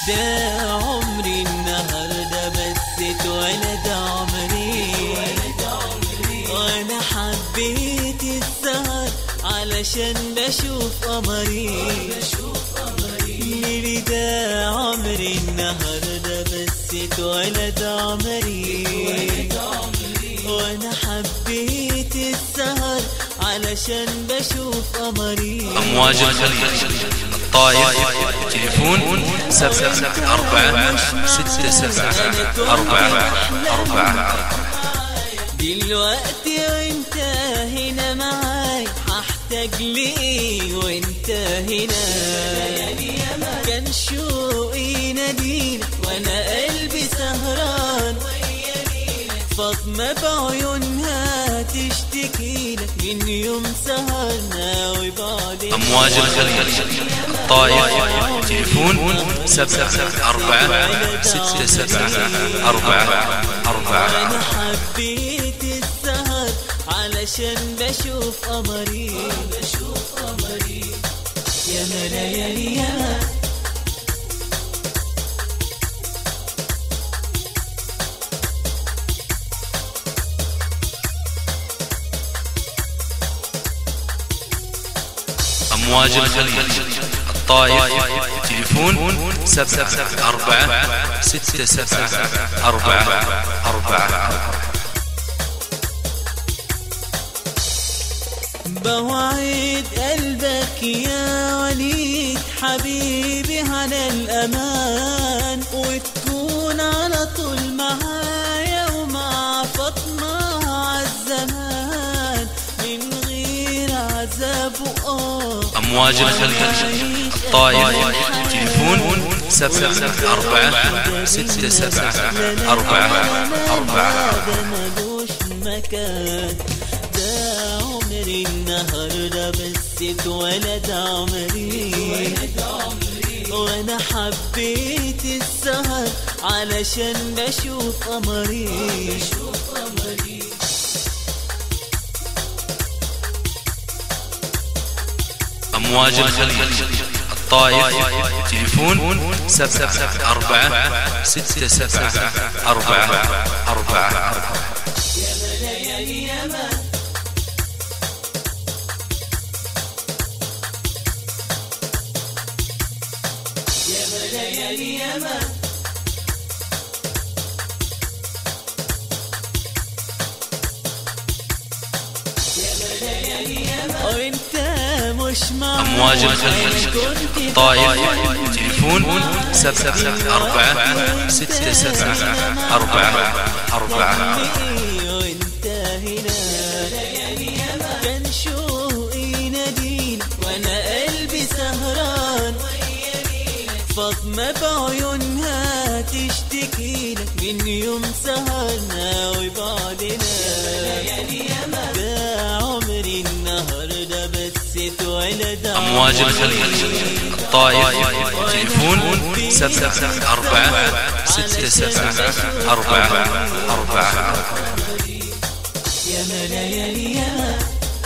ده عمري النهاردة بس اتولد عمري وانا حبيت السهر علشان بشوف قمري ليلي ده عمري النهاردة بس اتولد عمري وانا حبيت السهر علشان بشوف قمري أمواج الخليج الطايف تليفون سبعة أربعة ستة سبعة أربعة أربعة دلوقتي وانت هنا معاي هحتاج ليه وانت هنا كان شوقي نادينا وانا قلبي سهران فاطمة بعيونها تشتكي لك من يوم سهرنا وبعدين أمواج الخليج الطايف تليفون سبعة أربعة ستة سبعة أربعة أربعة انا حبيت السهر علشان بشوف قمري بشوف قمري يا ما ليالي يا ما أمواج الخليج الطايف تليفون سبعة أربعة ستة سبعة أربعة أربعة بوعد قلبك يا وليد حبيبي على الأمان وتكون على طول معايا ومع فاطمة عالزمان من غير عذاب وآه أمواج الخليج الطايف تليفون سبعة أربعة ستة سبعة أربعة أربعة ده ملوش مكان ده عمري النهاردة بس اتولد عمري وانا حبيت السهر علشان بشوف قمري أمواج الخليج الطايف تليفون سبعة أربعة ستة سبعة أربعة أربعة وانت مش معايا أمواج الخليج الطايف تليفون سبعة أربعة ستة سبعة أربعة أربعة وانت هنا كان شوقي نادينا وانا قلبي سهران فاطمة بعيونها تشتكي لك من يوم سهرنا وبعدنا ده عمري النهاردة بس اتولد أمواج الخليج الطايف تليفون سبعة أربعة ستة سبعة أربعة أربعة يا ما ليالي يا ما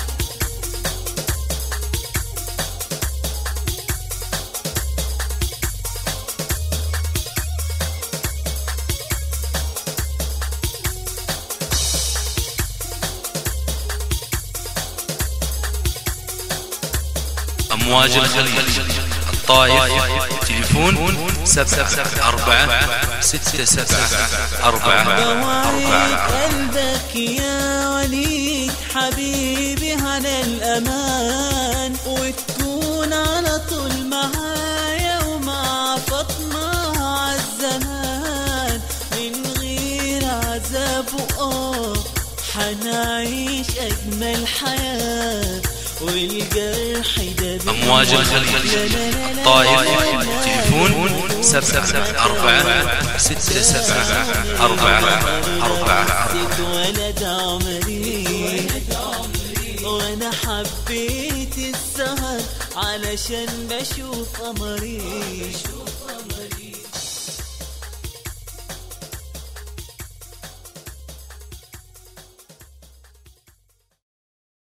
أمواج الخليج الطايف تليفون سبعة أربعة ستة سبعة أربعة بوعد أربعة قلبك يا وليد حبيبي على الأمان وتكون على طول معايا ومع فاطمة عالزمان من غير عذاب وآه حنعيش أجمل حياة والجرح ده بي- أمواج الخليج الطايف تليفون سبعة أربعة ستة سبعة أربعة أربعة اتولد عمري وانا حبيت السهر علشان بشوف قمري